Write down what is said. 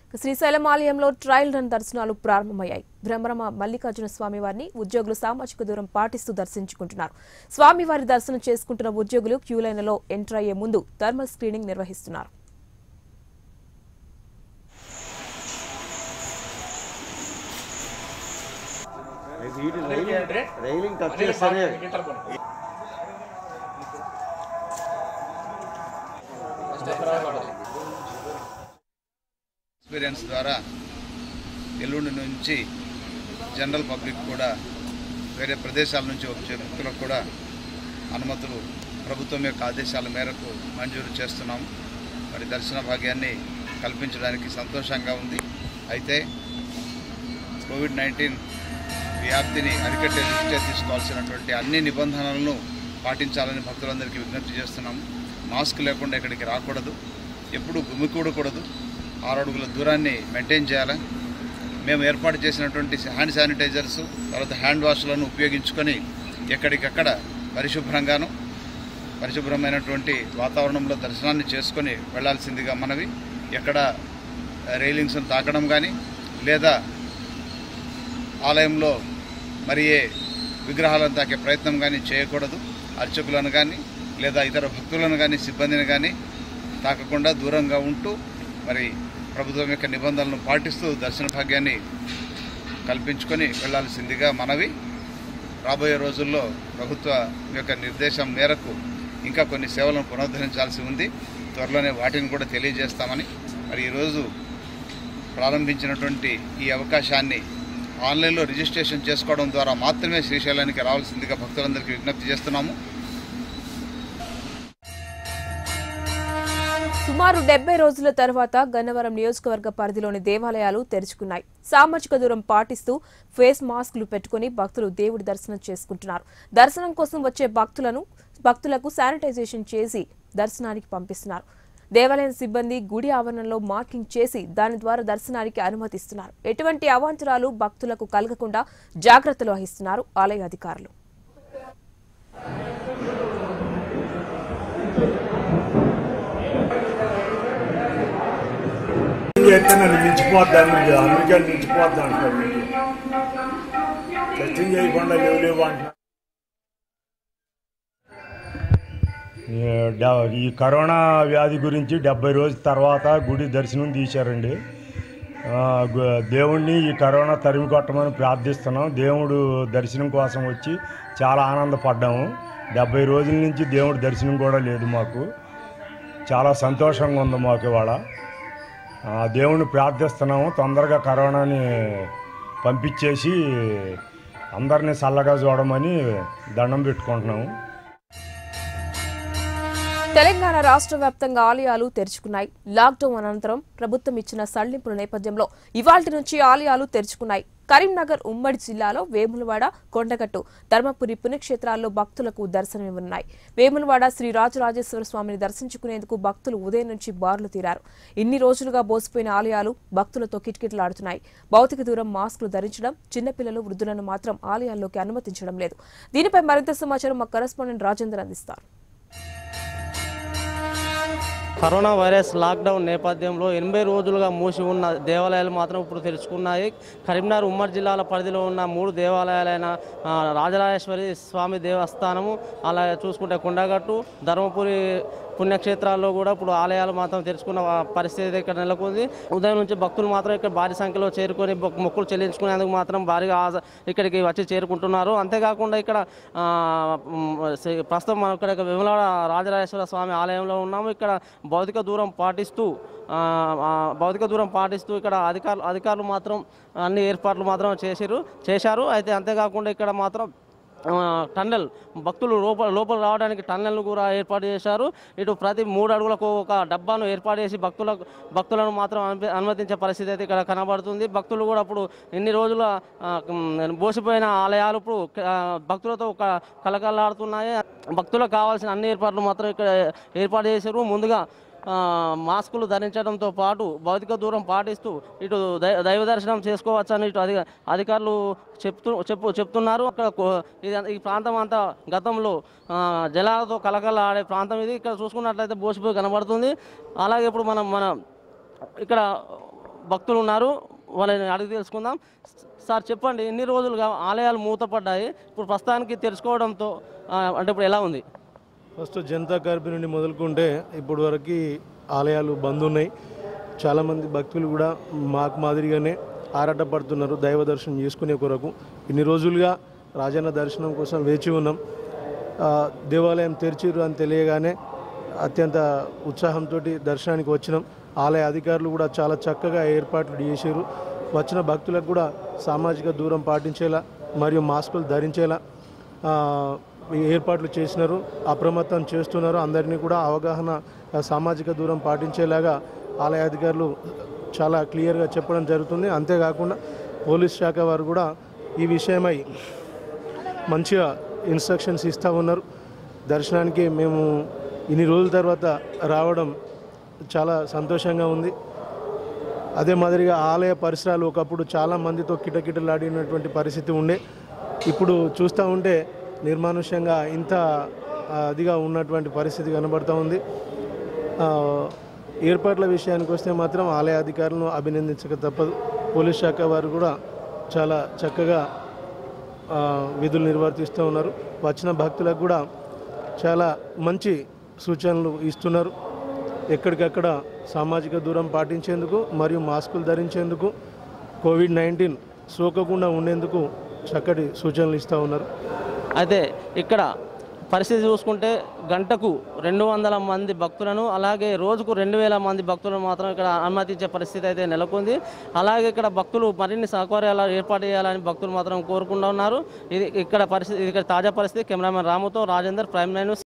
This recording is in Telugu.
శ్రీశైలం ఆలయంలో ట్రయల్ రన్ దర్శనాలు ప్రారంభమయ్యాయి భ్రమరమ మల్లికార్జున స్వామి వారిని ఉద్యోగులు సామాజిక దూరం పాటిస్తూ దర్శించుకుంటున్నారు స్వామివారి దర్శనం చేసుకుంటున్న ఉద్యోగులు క్యూ లైన్లలో ఎంటర్ అయ్యే ముందు థర్మల్ స్క్రీనింగ్ నిర్వహిస్తున్నారు రైలింగ్ టచ్ చేస్తేనే ఎక్స్పీరియన్స్ ద్వారా ఎల్లుండి నుంచి జనరల్ పబ్లిక్ కూడా వేరే ప్రదేశాల నుంచి వచ్చే భక్తులకు కూడా అనుమతులు ప్రభుత్వం యొక్క ఆదేశాల మేరకు మంజూరు చేస్తున్నాం మరి దర్శన భాగ్యాన్ని కల్పించడానికి సంతోషంగా ఉంది అయితే కోవిడ్ నైన్టీన్ వ్యాప్తిని అరికట్టే దృష్ట్యా తీసుకోవాల్సినటువంటి అన్ని నిబంధనలను పాటించాలని భక్తులందరికీ విజ్ఞప్తి చేస్తున్నాము మాస్క్ లేకుండా ఇక్కడికి రాకూడదు ఎప్పుడు గుమికూడకూడదు ఆరు అడుగుల దూరాన్ని మెయింటైన్ చేయాలి మేము ఏర్పాటు చేసినటువంటి హ్యాండ్ శానిటైజర్స్ తర్వాత హ్యాండ్ వాష్లను ఉపయోగించుకొని ఎక్కడికక్కడ పరిశుభ్రంగాను పరిశుభ్రమైనటువంటి వాతావరణంలో దర్శనాన్ని చేసుకొని వెళ్ళాల్సిందిగా మనవి ఎక్కడ రైలింగ్స్ను తాకడం కానీ లేదా ఆలయంలో మరి ఏ విగ్రహాలను తాకే ప్రయత్నం కానీ చేయకూడదు అర్చకులను కానీ లేదా ఇతర భక్తులను కానీ సిబ్బందిని కానీ తాకకుండా దూరంగా ఉంటూ మరి ప్రభుత్వం యొక్క నిబంధనలను పాటిస్తూ దర్శన భాగ్యాన్ని కల్పించుకొని వెళ్ళాల్సిందిగా మనవి రాబోయే రోజుల్లో ప్రభుత్వ యొక్క నిర్దేశం మేరకు ఇంకా కొన్ని సేవలను పునరుద్ధరించాల్సి ఉంది త్వరలోనే వాటిని కూడా తెలియజేస్తామని మరి ఈరోజు ప్రారంభించినటువంటి ఈ అవకాశాన్ని ఆన్లైన్లో రిజిస్ట్రేషన్ చేసుకోవడం ద్వారా మాత్రమే శ్రీశైలానికి రావాల్సిందిగా భక్తులందరికీ విజ్ఞప్తి చేస్తున్నాము సుమారు డెబ్బై రోజుల తర్వాత గన్నవరం నియోజకవర్గ పరిధిలోని దేవాలయాలు తెరుచుకున్నాయి సామాజిక దూరం పాటిస్తూ ఫేస్ మాస్కులు పెట్టుకుని భక్తులు దేవుడి దర్శనం చేసుకుంటున్నారు దర్శనం కోసం వచ్చే భక్తులను భక్తులకు శానిటైజేషన్ చేసి దర్శనానికి పంపిస్తున్నారు దేవాలయం సిబ్బంది గుడి ఆవరణలో మార్కింగ్ చేసి దాని ద్వారా దర్శనానికి అనుమతిస్తున్నారు ఎటువంటి అవాంతరాలు భక్తులకు కలగకుండా జాగ్రత్తలు వహిస్తున్నారు ఆలయ అధికారులు చేస్తే నన్ను మించిపోద్ది అమెరికా అమెరికా మించిపోద్ది అంటారు మీకు టెస్టింగ్ చేయకుండా లేవు లేవు అంటున్నారు ఈ డ- ఈ కరోనా వ్యాధి గురించి డెబ్బై రోజుల తర్వాత గుడి దర్శనం తీశారండి ఆ, గు- దేవుణ్ణి ఈ కరోనా తరిమి కొట్టమని ప్రార్థిస్తున్నాం దేవుడు దర్శనం కోసం వచ్చి చాలా ఆనందపడ్డాము డెబ్బై రోజుల నుంచి దేవుడి దర్శనం కూడా లేదు మాకు చాలా సంతోషంగా ఉంది మాకు ఇవాళ ఆ, దేవుణ్ణి ప్రార్థిస్తున్నాము తొందరగా కరోనాని పంపించేసి అందరినీ చల్లగా చూడమని దండం పెట్టుకుంటున్నాము తెలంగాణ రాష్ట్ర వ్యాప్తంగా ఆలయాలు తెరుచుకున్నాయి లాక్డౌన్ అనంతరం ప్రభుత్వం ఇచ్చిన సడలింపుల నేపథ్యంలో ఇవాల్టి నుంచి ఆలయాలు తెరుచుకున్నాయి కరీంనగర్ ఉమ్మడి జిల్లాలో వేములవాడ కొండగట్టు ధర్మపురి పుణ్యక్షేత్రాల్లో భక్తులకు దర్శనమివ్వనున్నాయి వేములవాడ శ్రీ రాజరాజేశ్వర స్వామిని దర్శించుకునేందుకు భక్తులు ఉదయం నుంచి బారులు తీరారు ఇన్ని రోజులుగా బోసిపోయిన ఆలయాలు భక్తులతో కిటకిటలాడుతున్నాయి భౌతిక దూరం మాస్కులు ధరించడం చిన్నపిల్లలు వృద్ధులను మాత్రం ఆలయాల్లోకి అనుమతించడం లేదు దీనిపై మరింత సమాచారం మా కరెస్పాండెంట్ రాజేందర్ అందిస్తారు కరోనా వైరస్ లాక్డౌన్ నేపథ్యంలో ఎనభై రోజులుగా మూసి ఉన్న దేవాలయాలు మాత్రం ఇప్పుడు తెరుచుకున్నాయి కరీంనగర్ ఉమ్మడి జిల్లాల పరిధిలో ఉన్న మూడు దేవాలయాలైన ఆ, రాజరాజేశ్వరి స్వామి దేవస్థానము అలాగే చూసుకుంటే కొండగట్టు ధర్మపురి పుణ్యక్షేత్రాల్లో కూడా ఇప్పుడు ఆలయాలు మాత్రం తెరుచుకున్న వా- పరిస్థితి ఇక్కడ నెలకొంది ఉదయం నుంచి భక్తులు మాత్రం ఇక్కడ భారీ సంఖ్యలో చేరుకొని మొక్- మొక్కులు చెల్లించుకునేందుకు మాత్రం భారీగా ఆజ- ఇక్కడికి వచ్చి చేరుకుంటున్నారు అంతేకాకుండా ఇక్కడ ఆ, మ్, శ్రీ- ప్రస్తుతం మనం ఇక్కడ విమలవాడ రాజరాజేశ్వర స్వామి ఆలయంలో ఉన్నాము ఇక్కడ భౌతిక దూరం పాటిస్తూ ఆ, ఆ, భౌతిక దూరం పాటిస్తూ ఇక్కడ అధికారులు అధికారులు మాత్రం అన్ని ఏర్పాట్లు మాత్రం చేశారు చేశారు అయితే అంతేకాకుండా ఇక్కడ మాత్రం ఆ, టన్నెల్ భక్తులు లోపల లోపల రావడానికి టన్నెల్ను కూడా ఏర్పాటు చేశారు ఇటు ప్రతి మూడు అడుగులకు ఒక డబ్బాను ఏర్పాటు చేసి భక్తులకు భక్తులను మాత్రం అనుమతి- అనుమతించే పరిస్థితి అయితే ఇక్కడ కనబడుతుంది భక్తులు కూడా ఇప్పుడు ఇన్ని రోజుల ఆ, మ్, బోసిపోయిన ఆలయాలు ఇప్పుడు ఆ, భక్తులతో ఒక కలకలాడుతున్నాయి భక్తులకు కావాల్సిన అన్ని ఏర్పాట్లు మాత్రం ఇక్కడ ఏర్పాటు చేశారు ముందుగా ఆ, మాస్కులు ధరించడంతో పాటు భౌతిక దూరం పాటిస్తూ ఇటు దై- దైవ దర్శనం చేసుకోవచ్చని ఇటు అధిక అధికారులు చెప్తూ చెప్పు చెప్తున్నారు అక్కడ కో- ఇది ఈ ప్రాంతం అంతా గతంలో ఆ, జలాలతో కలకల ఆడే ప్రాంతం ఇది ఇక్కడ చూసుకున్నట్లయితే బోసిపోయి కనబడుతుంది అలాగే ఇప్పుడు మనం మన ఇక్కడ భక్తులు ఉన్నారు వాళ్ళని అడిగి తెలుసుకుందాం సార్ చెప్పండి ఎన్ని రోజులుగా ఆలయాలు మూతపడ్డాయి ఇప్పుడు ప్రస్తుతానికి తెరుచుకోవడంతో ఆ, అంటే ఇప్పుడు ఎలా ఉంది ఫస్ట్ జనతా కర్ఫ్యూ నుండి మొదలుకుంటే ఇప్పటి వరకు ఆలయాలు బంద్ ఉన్నాయి చాలామంది భక్తులు కూడా మాకు మాదిరిగానే ఆరాటపడుతున్నారు దైవ దర్శనం చేసుకునే కొరకు ఇన్ని రోజులుగా రాజన్న దర్శనం కోసం వేచి ఉన్నాం ఆ, దేవాలయం తెరిచిరు అని తెలియగానే అత్యంత ఉత్సాహంతో దర్శనానికి వచ్చినాం ఆలయ అధికారులు కూడా చాలా చక్కగా ఏర్పాట్లు చేశారు వచ్చిన భక్తులకు కూడా సామాజిక దూరం పాటించేలా మరియు మాస్కులు ధరించేలా ఆ, ఈ ఏర్పాట్లు చేసినారు అప్రమత్తం చేస్తున్నారు అందరినీ కూడా అవగాహన ఆ, సామాజిక దూరం పాటించేలాగా ఆలయ అధికారులు చాలా క్లియర్గా చెప్పడం జరుగుతుంది అంతేకాకుండా పోలీస్ శాఖ వారు కూడా ఈ విషయమై మంచిగా ఇన్స్ట్రక్షన్స్ ఇస్తూ ఉన్నారు దర్శనానికి మేము ఇన్ని రోజుల తర్వాత రావడం చాలా సంతోషంగా ఉంది అదే మాదిరిగా ఆలయ పరిసరాలు ఒకప్పుడు చాలా మందితో కిటకిటలాడినటువంటి పరిస్థితి ఉండే ఇప్పుడు చూస్తూ ఉంటే నిర్మానుష్యంగా ఇంత ఆ, అదిగా ఉన్నటువంటి పరిస్థితి కనబడుతూ ఉంది ఆ, ఏర్పాట్ల విషయానికి వస్తే మాత్రం ఆలయ అధికారులను అభినందించక తప్పదు పోలీస్ శాఖ వారు కూడా చాలా చక్కగా ఆ, విధులు నిర్వర్తిస్తూ ఉన్నారు వచ్చిన భక్తులకు కూడా చాలా మంచి సూచనలు ఇస్తున్నారు ఎక్కడికక్కడ సామాజిక దూరం పాటించేందుకు మరియు మాస్కులు ధరించేందుకు కోవిడ్ నైన్టీన్ సోకకుండా ఉండేందుకు చక్కటి సూచనలు ఇస్తూ ఉన్నారు అయితే ఇక్కడ పరిస్థితి చూసుకుంటే గంటకు రెండు వందల మంది భక్తులను అలాగే రోజుకు రెండు వేల మంది భక్తులను మాత్రం ఇక్కడ అనుమతించే పరిస్థితి అయితే నెలకొంది అలాగే ఇక్కడ భక్తులు మరిన్ని సౌకర్యాలు ఏర్పాటు చేయాలని భక్తులు మాత్రం కోరుకుంటూ ఉన్నారు ఇది ఇక్కడ పరిస్థితి ఇక్కడ తాజా పరిస్థితి కెమెరామెన్ రాముతో రాజేందర్ ప్రైమ్ నైన్